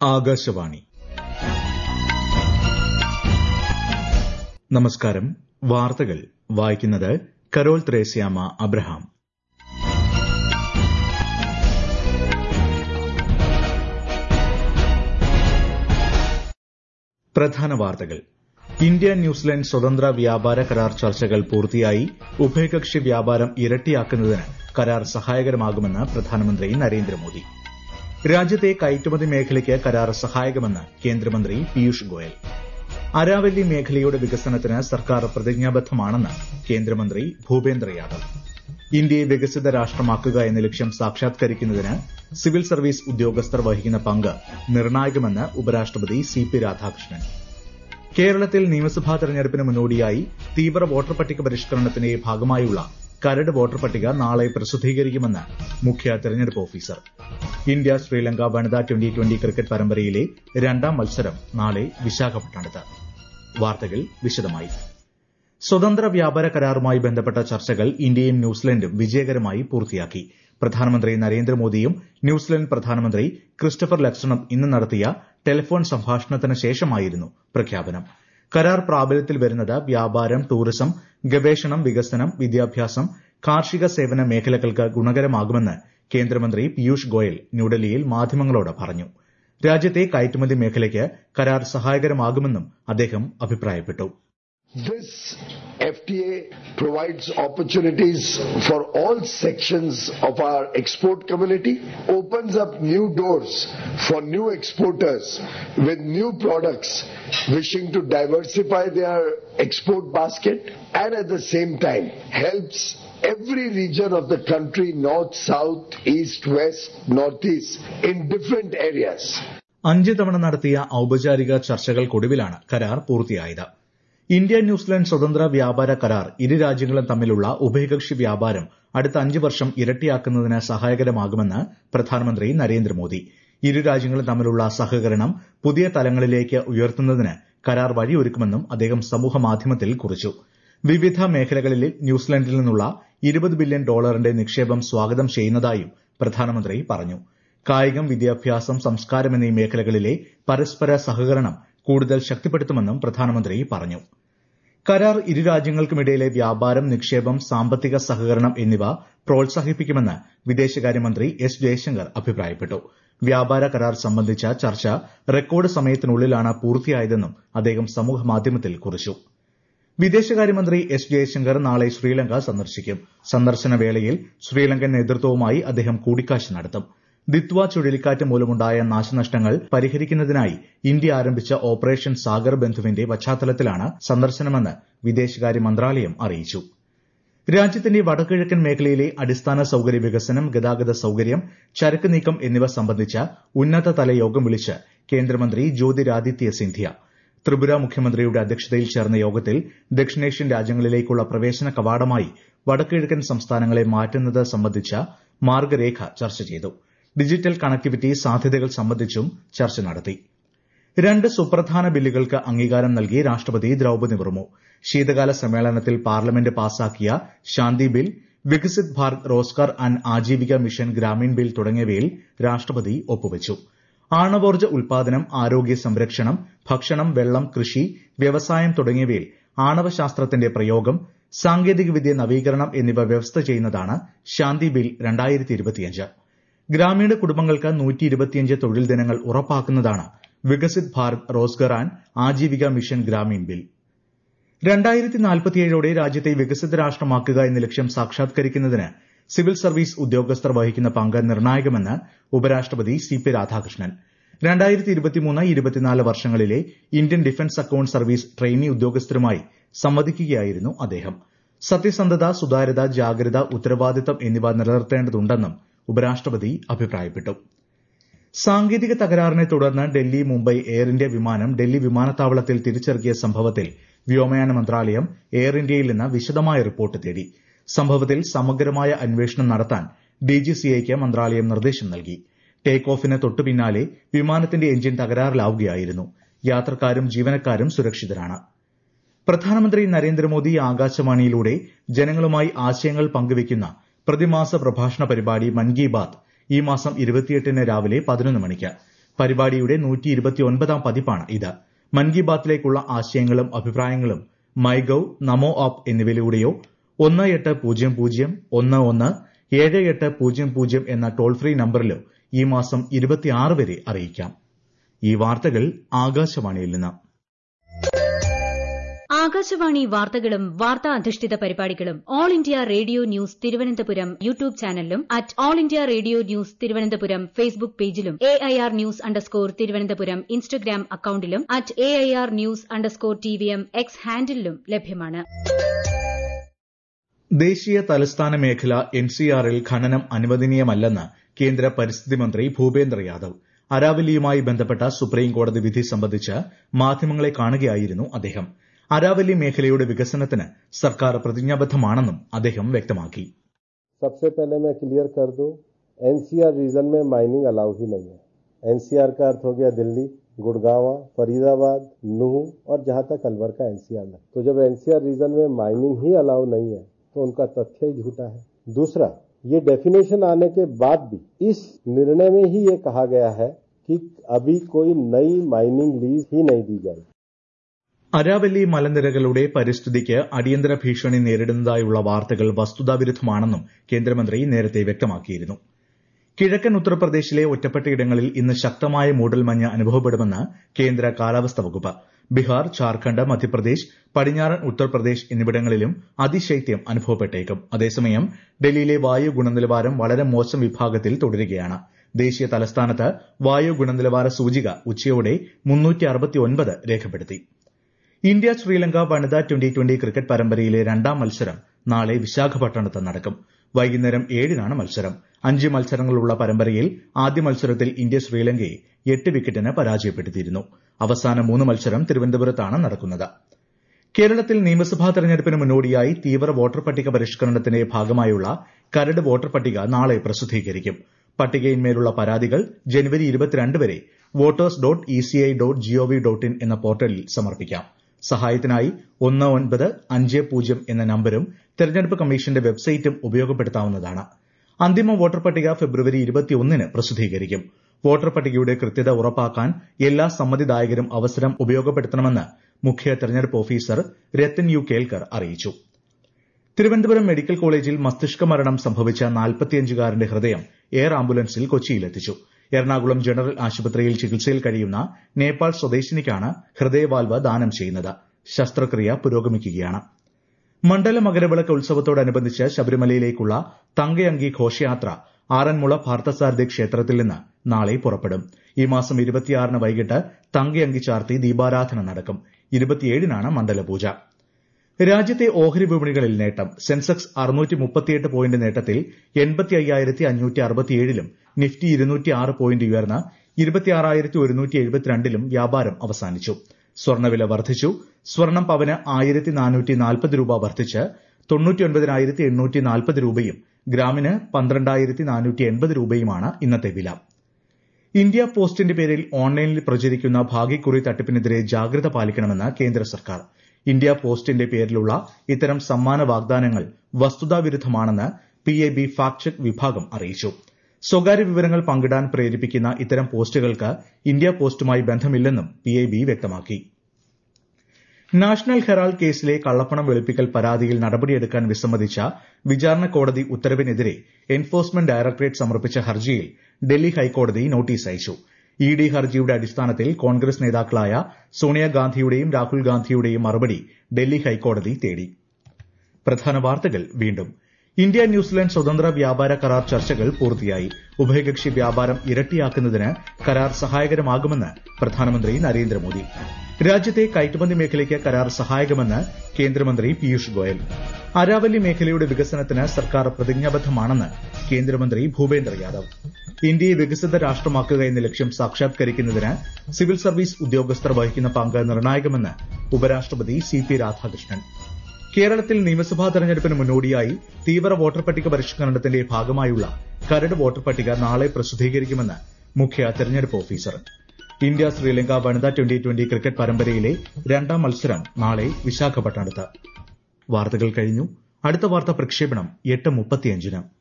ആകാശവാണി നമസ്കാരം വാർത്തകൾ വായിക്കുന്നത് കരോൾ ത്രേസ്യാമ അബ്രഹാം പ്രധാന വാർത്തകൾ ഇന്ത്യ ന്യൂസിലൻഡ് സ്വതന്ത്ര വ്യാപാര കരാർ ചർച്ചകൾ പൂർത്തിയായി ഉഭയകക്ഷി വ്യാപാരം ഇരട്ടിയാക്കുന്നതിന് കരാർ സഹായകരമാകുമെന്ന് പ്രധാനമന്ത്രി നരേന്ദ്രമോദി രാജ്യത്തെ കയറ്റുമതി മേഖലയ്ക്ക് കരാർ സഹായകമെന്ന് കേന്ദ്രമന്ത്രി പീയൂഷ് ഗോയൽ അരാവല്ലി മേഖലയുടെ വികസനത്തിന് സർക്കാർ പ്രതിജ്ഞാബദ്ധമാണെന്ന് കേന്ദ്രമന്ത്രി ഭൂപേന്ദ്ര യാദവ് ഇന്ത്യയെ വികസിത രാഷ്ട്രമാക്കുക എന്ന ലക്ഷ്യം സാക്ഷാത്കരിക്കുന്നതിന് സിവിൽ സർവീസ് ഉദ്യോഗസ്ഥർ വഹിക്കുന്ന പങ്ക് നിർണായകമെന്ന് ഉപരാഷ്ട്രപതി സി പി രാധാകൃഷ്ണൻ കേരളത്തിൽ നിയമസഭാ തെരഞ്ഞെടുപ്പിന് മുന്നോടിയായി തീവ്ര വോട്ടർ പട്ടിക പരിഷ്കരണത്തിന്റെ ഭാഗമായുള്ള കരട് വോട്ടർ പട്ടിക നാളെ പ്രസിദ്ധീകരിക്കുമെന്ന് മുഖ്യ തെരഞ്ഞെടുപ്പ് ഓഫീസർ ഇന്ത്യ ശ്രീലങ്ക വനിതാ ട്വന്റി ട്വന്റി ക്രിക്കറ്റ് പരമ്പരയിലെ രണ്ടാം മത്സരം നാളെ വിശാഖപട്ടണത്ത് വാർത്തകൾ വിശദമായി സ്വതന്ത്ര വ്യാപാര കരാറുമായി ബന്ധപ്പെട്ട ചർച്ചകൾ ഇന്ത്യയും ന്യൂസിലൻഡും വിജയകരമായി പൂർത്തിയാക്കി പ്രധാനമന്ത്രി നരേന്ദ്രമോദിയും ന്യൂസിലൻഡ് പ്രധാനമന്ത്രി ക്രിസ്റ്റഫർ ലക്സണും ഇന്ന് നടത്തിയ ടെലിഫോൺ സംഭാഷണത്തിന് ശേഷമായിരുന്നു പ്രഖ്യാപനം കരാർ പ്രാബല്യത്തിൽ വരുന്നത് വ്യാപാരം ടൂറിസം ഗവേഷണം വികസനം വിദ്യാഭ്യാസം കാർഷിക സേവന മേഖലകൾക്ക് ഗുണകരമാകുമെന്ന് കേന്ദ്രമന്ത്രി പീയൂഷ് ഗോയൽ ന്യൂഡൽഹിയിൽ മാധ്യമങ്ങളോട് പറഞ്ഞു രാജ്യത്തെ കയറ്റുമതി മേഖലയ്ക്ക് കരാർ സഹായകരമാകുമെന്നും അദ്ദേഹം അഭിപ്രായപ്പെട്ടു This FTA provides opportunities for all sections of our export community, opens up new doors for new exporters with new products wishing to diversify their export basket and at the same time helps every region of the country, north, south, east, west, northeast, in different areas. അഞ്ച് തവണ നടത്തിയ ഔപചാരിക ചർച്ചകൾക്കൊടുവിലാണ് കരാർ പൂർത്തിയായത് India New Zealand സ്വതന്ത്ര വ്യാപാര കരാർ ഇരു രാജ്യങ്ങളും തമ്മിലുള്ള ഉഭയകക്ഷി വ്യാപാരം അടുത്ത അഞ്ച് വർഷം ഇരട്ടിയാക്കുന്നതിന് സഹായകരമാകുമെന്ന് പ്രധാനമന്ത്രി നരേന്ദ്രമോദി ഇരു രാജ്യങ്ങളും തമ്മിലുള്ള സഹകരണം പുതിയ തലങ്ങളിലേക്ക് ഉയർത്തുന്നതിന് കരാർ വഴിയൊരുക്കുമെന്നും അദ്ദേഹം സമൂഹമാധ്യമത്തിൽ കുറിച്ചു വിവിധ മേഖലകളിൽ ന്യൂസിലൻഡിൽ നിന്നുള്ള ഇരുപത് ബില്യൺ ഡോളറിന്റെ നിക്ഷേപം സ്വാഗതം ചെയ്യുന്നതായും പ്രധാനമന്ത്രി പറഞ്ഞു കായികം വിദ്യാഭ്യാസം സംസ്കാരം എന്നീ മേഖലകളിലെ പരസ്പര സഹകരണം കൂടുതൽ ശക്തിപ്പെടുത്തുമെന്നും പ്രധാനമന്ത്രി പറഞ്ഞു കരാർ ഇരു രാജ്യങ്ങൾക്കുമിടയിലെ വ്യാപാരം നിക്ഷേപം സാമ്പത്തിക സഹകരണം എന്നിവ പ്രോത്സാഹിപ്പിക്കുമെന്ന് വിദേശകാര്യമന്ത്രി എസ് ജയശങ്കർ അഭിപ്രായപ്പെട്ടു വ്യാപാര കരാർ സംബന്ധിച്ച ചർച്ച റെക്കോർഡ് സമയത്തിനുള്ളിലാണ് പൂർത്തിയായതെന്നും അദ്ദേഹം സമൂഹമാധ്യമത്തിൽ കുറിച്ചു വിദേശകാര്യമന്ത്രി എസ് ജയശങ്കർ നാളെ ശ്രീലങ്ക സന്ദർശിക്കും സന്ദർശന വേളയിൽ ശ്രീലങ്കൻ നേതൃത്വവുമായി അദ്ദേഹം കൂടിക്കാഴ്ച നടത്തും ദിത്വ ചുഴലിക്കാറ്റ് മൂലമുണ്ടായ നാശനഷ്ടങ്ങൾ പരിഹരിക്കുന്നതിനായി ഇന്ത്യ ആരംഭിച്ച ഓപ്പറേഷൻ സാഗർ ബന്ധുവിന്റെ പശ്ചാത്തലത്തിലാണ് സന്ദർശനമെന്ന് വിദേശകാര്യ മന്ത്രാലയം അറിയിച്ചു രാജ്യത്തിന്റെ വടക്കുകിഴക്കൻ മേഖലയിലെ അടിസ്ഥാന സൌകര്യ വികസനം ഗതാഗത സൌകര്യം ചരക്ക് നീക്കം എന്നിവ സംബന്ധിച്ച ഉന്നതതല യോഗം വിളിച്ച് കേന്ദ്രമന്ത്രി ജ്യോതിരാദിത്യ സിന്ധ്യ ത്രിപുര മുഖ്യമന്ത്രിയുടെ അധ്യക്ഷതയിൽ ചേർന്ന യോഗത്തിൽ ദക്ഷിണേഷ്യൻ രാജ്യങ്ങളിലേക്കുള്ള പ്രവേശന കവാടമായി വടക്കുകിഴക്കൻ സംസ്ഥാനങ്ങളെ മാറ്റുന്നത് സംബന്ധിച്ച മാർഗരേഖ ചർച്ച ചെയ്തു ഡിജിറ്റൽ കണക്ടിവിറ്റി സാധ്യതകൾ സംബന്ധിച്ചും ചർച്ച നടത്തി രണ്ട് സുപ്രധാന ബില്ലുകൾക്ക് അംഗീകാരം നൽകി രാഷ്ട്രപതി ദ്രൌപതി മുർമു ശീതകാല സമ്മേളനത്തിൽ പാർലമെന്റ് പാസാക്കിയ Shanti bill Viksit Bharat Rozgar and Ajeevika mission Gramin bill തുടങ്ങിയവയിൽ രാഷ്ട്രപതി ഒപ്പുവച്ചു ആണവോർജ്ജ ഉൽപാദനം ആരോഗ്യ സംരക്ഷണം ഭക്ഷണം വെള്ളം കൃഷി വ്യവസായം തുടങ്ങിയവയിൽ ആണവശാസ്ത്രത്തിന്റെ പ്രയോഗം സാങ്കേതികവിദ്യ നവീകരണം എന്നിവ വ്യവസ്ഥ ചെയ്യുന്നതാണ് ശാന്തി ബിൽ ഗ്രാമീണ കുടുംബങ്ങൾക്ക് നൂറ്റി ഇരുപത്തിയഞ്ച് തൊഴിൽ ദിനങ്ങൾ ഉറപ്പാക്കുന്നതാണ് Viksit Bharat Rozgar and Ajeevika mission Gramin bill രണ്ടായിരത്തി നാൽപ്പത്തിയേഴോടെ രാജ്യത്തെ വികസിത രാഷ്ട്രമാക്കുക എന്ന ലക്ഷ്യം സാക്ഷാത്കരിക്കുന്നതിന് സിവിൽ സർവീസ് ഉദ്യോഗസ്ഥർ വഹിക്കുന്ന പങ്ക് നിർണായകമെന്ന് ഉപരാഷ്ട്രപതി സി പി രാധാകൃഷ്ണൻ രണ്ടായിരത്തി ഇരുപത്തിമൂന്ന് ഇരുപത്തിനാല് വർഷങ്ങളിലെ Indian defence account service trainee ഉദ്യോഗസ്ഥരുമായി സംവദിക്കുകയായിരുന്നു അദ്ദേഹം സത്യസന്ധത സുതാര്യത ജാഗ്രത ഉത്തരവാദിത്തം എന്നിവ നിലനിർത്തേണ്ടതുണ്ടെന്നും ഉപരാഷ്ട്രപതി അഭിപ്രായപ്പെട്ടു സാങ്കേതിക തകരാറിനെ തുടർന്ന് ഡൽഹി മുംബൈ എയർ ഇന്ത്യ വിമാനം ഡൽഹി വിമാനത്താവളത്തിൽ തിരിച്ചിറക്കിയ സംഭവത്തിൽ വ്യോമയാന മന്ത്രാലയം എയർ ഇന്ത്യയിൽ നിന്ന് വിശദമായ റിപ്പോർട്ട് തേടി സംഭവത്തിൽ സമഗ്രമായ അന്വേഷണം നടത്താൻ ഡിജിസിഐക്ക് മന്ത്രാലയം നിർദ്ദേശം നൽകി ടേക്ക് ഓഫിന് തൊട്ടുപിന്നാലെ വിമാനത്തിന്റെ എഞ്ചിൻ തകരാറിലാവുകയായിരുന്നു യാത്രക്കാരും ജീവനക്കാരും സുരക്ഷിതരാണ് പ്രധാനമന്ത്രി നരേന്ദ്രമോദി ആകാശവാണിയിലൂടെ ജനങ്ങളുമായി ആശയങ്ങൾ പങ്കുവയ്ക്കുന്ന പ്രതിമാസ പ്രഭാഷണ പരിപാടി മൻ കി ബാത് ഈ മാസം ഇരുപത്തിയെട്ടിന് രാവിലെ പതിനൊന്ന് മണിക്ക് പരിപാടിയുടെ നൂറ്റി ഇരുപത്തിയൊൻപതാം പതിപ്പാണ് ഇത് മൻ കി ബാത്തിലേക്കുള്ള ആശയങ്ങളും അഭിപ്രായങ്ങളും മൈഗവ് നമോ ആപ്പ് എന്നിവയിലൂടെയോ ഒന്ന് എട്ട് പൂജ്യം പൂജ്യം ഒന്ന് ഒന്ന് ഏഴ് എട്ട് പൂജ്യം പൂജ്യം എന്ന ടോൾ ഫ്രീ നമ്പറിലോ ഈ മാസം ഇരുപത്തിയാറ് വരെ അറിയിക്കാം ഈ വാർത്തകൾ ആകാശവാണിയിൽ നിന്ന് ആകാശവാണി വാർത്തകളും വാർത്താ അധിഷ്ഠിത പരിപാടികളും All India Radio news Thiruvananthapuram YouTube ചാനലിലും at All India Radio news Thiruvananthapuram Facebook പേജിലും A I R news underscore Thiruvananthapuram Instagram അക്കൌണ്ടിലും at A I R news underscore T V M X ഹാൻഡിലും ലഭ്യമാണ് ദേശീയ തലസ്ഥാന മേഖല എൻസിആറിൽ ഖനനം അനുവദനീയമല്ലെന്ന് കേന്ദ്ര പരിസ്ഥിതി മന്ത്രി ഭൂപേന്ദ്ര യാദവ് അരാവലിയുമായി ബന്ധപ്പെട്ട സുപ്രീം കോടതി വിധി സംബന്ധിച്ച് മാധ്യമങ്ങളെ കാണുകയായിരുന്നു അദ്ദേഹം അരാവലി മേഖലയുടെ വികസനത്തിന് സർക്കാർ പ്രതിജ്ഞാബദ്ധമാണെന്നും അദ്ദേഹം വ്യക്തമാക്കി सबसे पहले मैं क्लियर कर दूं एनसीआर रीजन में माइनिंग अलाउ ही नहीं है एनसीआर का अर्थ हो गया दिल्ली गुड़गावा फरीदाबाद नूह और जहां तक अलवर का एनसीआर है तो जब एनसीआर रीजन में माइनिंग ही अलाउ नहीं है तो उनका तथ्य ही झूठा है दूसरा ये डेफिनेशन आने के बाद भी इस निर्णय में ही ये कहा गया है कि अभी कोई नई माइनिंग लीज ही नहीं दी जाएगी അരാവല്ലി മലനിരകളുടെ പരിസ്ഥിതിക്ക് അടിയന്തര ഭീഷണി നേരിടുന്നതായുള്ള വാർത്തകൾ വസ്തുതാവിരുദ്ധമാണെന്നും കേന്ദ്രമന്ത്രി നേരത്തെ വ്യക്തമാക്കിയിരുന്നു കിഴക്കൻ ഉത്തർപ്രദേശിലെ ഒറ്റപ്പെട്ടയിടങ്ങളിൽ ഇന്ന് ശക്തമായ മൂടൽമഞ്ഞ് അനുഭവപ്പെടുമെന്ന് കേന്ദ്ര കാലാവസ്ഥാ വകുപ്പ് ബീഹാർ ഝാർഖണ്ഡ് മധ്യപ്രദേശ് പടിഞ്ഞാറൻ ഉത്തർപ്രദേശ് എന്നിവിടങ്ങളിലും അതിശൈത്യം അനുഭവപ്പെട്ടേക്കും അതേസമയം ഡൽഹിയിലെ വായു ഗുണനിലവാരം വളരെ മോശം വിഭാഗത്തിൽ തുടരുകയാണ് ദേശീയ തലസ്ഥാനത്ത് വായു ഗുണനിലവാര സൂചിക ഉച്ചയോടെ രേഖപ്പെടുത്തി ഇന്ത്യ ശ്രീലങ്ക വനിതാ ട്വന്റി ട്വന്റി ക്രിക്കറ്റ് പരമ്പരയിലെ രണ്ടാം മത്സരം നാളെ വിശാഖപട്ടണത്ത് നടക്കും വൈകുന്നേരം ഏഴിനാണ് മത്സരം അഞ്ച് മത്സരങ്ങളുള്ള പരമ്പരയിൽ ആദ്യ മത്സരത്തിൽ ഇന്ത്യ ശ്രീലങ്കയെ എട്ട് വിക്കറ്റിന് പരാജയപ്പെടുത്തിയിരുന്നു അവസാന മൂന്ന് മത്സരം തിരുവനന്തപുരത്താണ് നടക്കുന്നത് കേരളത്തിൽ നിയമസഭാ തെരഞ്ഞെടുപ്പിന് മുന്നോടിയായി തീവ്ര വോട്ടർ പട്ടിക പരിഷ്കരണത്തിന്റെ ഭാഗമായുള്ള കരട് വോട്ടർ പട്ടിക നാളെ പ്രസിദ്ധീകരിക്കും പട്ടികയിന്മേലുള്ള പരാതികൾ ജനുവരി ഇരുപത്തിരണ്ട് വരെ voters dot ECI dot GOV dot in എന്ന പോർട്ടലിൽ സമർപ്പിക്കാം സഹായത്തിനായി ഒന്ന് ഒൻപത് അഞ്ച് പൂജ്യം എന്ന നമ്പരും തെരഞ്ഞെടുപ്പ് കമ്മീഷന്റെ വെബ്സൈറ്റും ഉപയോഗപ്പെടുത്താവുന്നതാണ് അന്തിമ വോട്ടർ പട്ടിക ഫെബ്രുവരി ഇരുപത്തിയൊന്നിന് പ്രസിദ്ധീകരിക്കും വോട്ടർ പട്ടികയുടെ കൃത്യത ഉറപ്പാക്കാൻ എല്ലാ സമ്മതിദായകരും അവസരം ഉപയോഗപ്പെടുത്തണമെന്ന് മുഖ്യ തെരഞ്ഞെടുപ്പ് ഓഫീസർ രത്തൻ യു കേൽക്കർ അറിയിച്ചു തിരുവനന്തപുരം മെഡിക്കൽ കോളേജിൽ മസ്തിഷ്ക മരണം സംഭവിച്ച നാൽപ്പത്തിയഞ്ചുകാരന്റെ ഹൃദയം എയർ ആംബുലൻസിൽ കൊച്ചിയിലെത്തിച്ചു എറണാകുളം ജനറൽ ആശുപത്രിയിൽ ചികിത്സയിൽ കഴിയുന്ന നേപ്പാൾ സ്വദേശിനിക്കാണ് ഹൃദയവാൽവ് ദാനം ചെയ്യുന്നത് ശസ്ത്രക്രിയ പുരോഗമിക്കുകയാണ് മണ്ഡല മകരവിളക്ക് ഉത്സവത്തോടനുബന്ധിച്ച് ശബരിമലയിലേക്കുള്ള തങ്കയങ്കി ഘോഷയാത്ര ആറന്മുള പാർത്ഥസാരഥി ക്ഷേത്രത്തിൽ നിന്ന് നാളെ പുറപ്പെടും ഈ മാസം ഇരുപത്തിയാറിന് വൈകിട്ട് തങ്കയങ്കി ചാർത്തി ദീപാരാധന നടക്കും ഇരുപത്തിയേഴിനാണ് മണ്ഡലപൂജ രാജ്യത്തെ ഓഹരി വിപണികളിൽ നേട്ടം സെൻസെക്സ് അറുന്നൂറ്റി മുപ്പത്തിയെട്ട് പോയിന്റ് നേട്ടത്തിൽ എൺപത്തി അയ്യായിരത്തി അഞ്ഞൂറ്റി അറുപത്തിയേഴിലും നിഫ്റ്റി ഇരുന്നൂറ്റി ആറ് പോയിന്റ് ഉയർന്ന് ഇരുപത്തിയാറായിരത്തി ഒരുന്നൂറ്റി എഴുപത്തിരണ്ടിലും വ്യാപാരം അവസാനിച്ചു സ്വർണ്ണവില വർദ്ധിച്ചു സ്വർണം പവന് ആയിരത്തി നാനൂറ്റി നാൽപ്പത് രൂപ വർദ്ധിച്ച് തൊണ്ണൂറ്റിയൊൻപതിനായിരത്തി എണ്ണൂറ്റി നാൽപ്പത് രൂപയും ഗ്രാമിന് പന്ത്രണ്ടായിരത്തി നാനൂറ്റി എൺപത് രൂപയുമാണ് ഇന്നത്തെ വില ഇന്ത്യ പോസ്റ്റിന്റെ പേരിൽ ഓൺലൈനിൽ പ്രചരിക്കുന്ന ഭാഗ്യക്കുറി തട്ടിപ്പിനെതിരെ ജാഗ്രത പാലിക്കണമെന്ന് കേന്ദ്ര സർക്കാർ ഇന്ത്യ പോസ്റ്റിന്റെ പേരിലുള്ള ഇത്തരം സമ്മാന വാഗ്ദാനങ്ങൾ വസ്തുതാവിരുദ്ധമാണെന്ന് P A B fact check വിഭാഗം അറിയിച്ചു സ്വകാര്യ വിവരങ്ങൾ പങ്കിടാൻ പ്രേരിപ്പിക്കുന്ന ഇത്തരം പോസ്റ്റുകൾക്ക് ഇന്ത്യ പോസ്റ്റുമായി ബന്ധമില്ലെന്നും പി എ ബി വ്യക്തമാക്കി നാഷണൽ ഹെറാൾഡ് കേസിലെ കള്ളപ്പണം വെളുപ്പിക്കൽ പരാതിയിൽ നടപടിയെടുക്കാൻ വിസമ്മതിച്ച വിചാരണ കോടതി ഉത്തരവിനെതിരെ എൻഫോഴ്സ്മെന്റ് ഡയറക്ടറേറ്റ് സമർപ്പിച്ച ഹർജിയിൽ ഡൽഹി ഹൈക്കോടതി നോട്ടീസ് അയച്ചു ഇ ഡി ഹർജിയുടെ അടിസ്ഥാനത്തിൽ കോൺഗ്രസ് നേതാക്കളായ സോണിയാഗാന്ധിയുടെയും രാഹുൽ ഗാന്ധിയുടെയും മറുപടി ഡൽഹി ഹൈക്കോടതി തേടി പ്രധാന വാർത്തകൾ വീണ്ടും ഇന്ത്യ ന്യൂസിലൻഡ് സ്വതന്ത്ര വ്യാപാര കരാർ ചർച്ചകൾ പൂർത്തിയായി ഉഭയകക്ഷി വ്യാപാരം ഇരട്ടിയാക്കുന്നതിന് കരാർ സഹായകരമാകുമെന്ന് പ്രധാനമന്ത്രി നരേന്ദ്രമോദി രാജ്യത്തെ കയറ്റുമതി മേഖലയ്ക്ക് കരാർ സഹായകമെന്ന് കേന്ദ്രമന്ത്രി പീയൂഷ് ഗോയൽ അരാവല്ലി മേഖലയുടെ വികസനത്തിന് സർക്കാർ പ്രതിജ്ഞാബദ്ധമാണെന്ന് കേന്ദ്രമന്ത്രി ഭൂപേന്ദ്ര യാദവ് ഇന്ത്യയെ വികസിത രാഷ്ട്രമാക്കുക എന്ന ലക്ഷ്യം സാക്ഷാത്കരിക്കുന്നതിന് സിവിൽ സർവീസ് ഉദ്യോഗസ്ഥർ വഹിക്കുന്ന പങ്ക് നിർണായകമെന്ന് ഉപരാഷ്ട്രപതി സി പി രാധാകൃഷ്ണൻ കേരളത്തിൽ നിയമസഭാ തെരഞ്ഞെടുപ്പിന് മുന്നോടിയായി തീവ്ര വോട്ടർ പട്ടിക പരിഷ്കരണത്തിന്റെ ഭാഗമായുള്ള കരട് വോട്ടർ പട്ടിക നാളെ പ്രസിദ്ധീകരിക്കുമെന്ന് മുഖ്യ തെരഞ്ഞെടുപ്പ് ഓഫീസർ ഇന്ത്യ ശ്രീലങ്ക വനിതാ ട്വന്റി ട്വന്റി ക്രിക്കറ്റ് പരമ്പരയിലെ രണ്ടാം മത്സരം നാളെ വിശാഖപട്ടണത്ത് വാർത്തകൾ കഴിഞ്ഞു അടുത്ത വാർത്താ പ്രക്ഷേപണം എട്ട് മുപ്പത്തിയഞ്ചിന്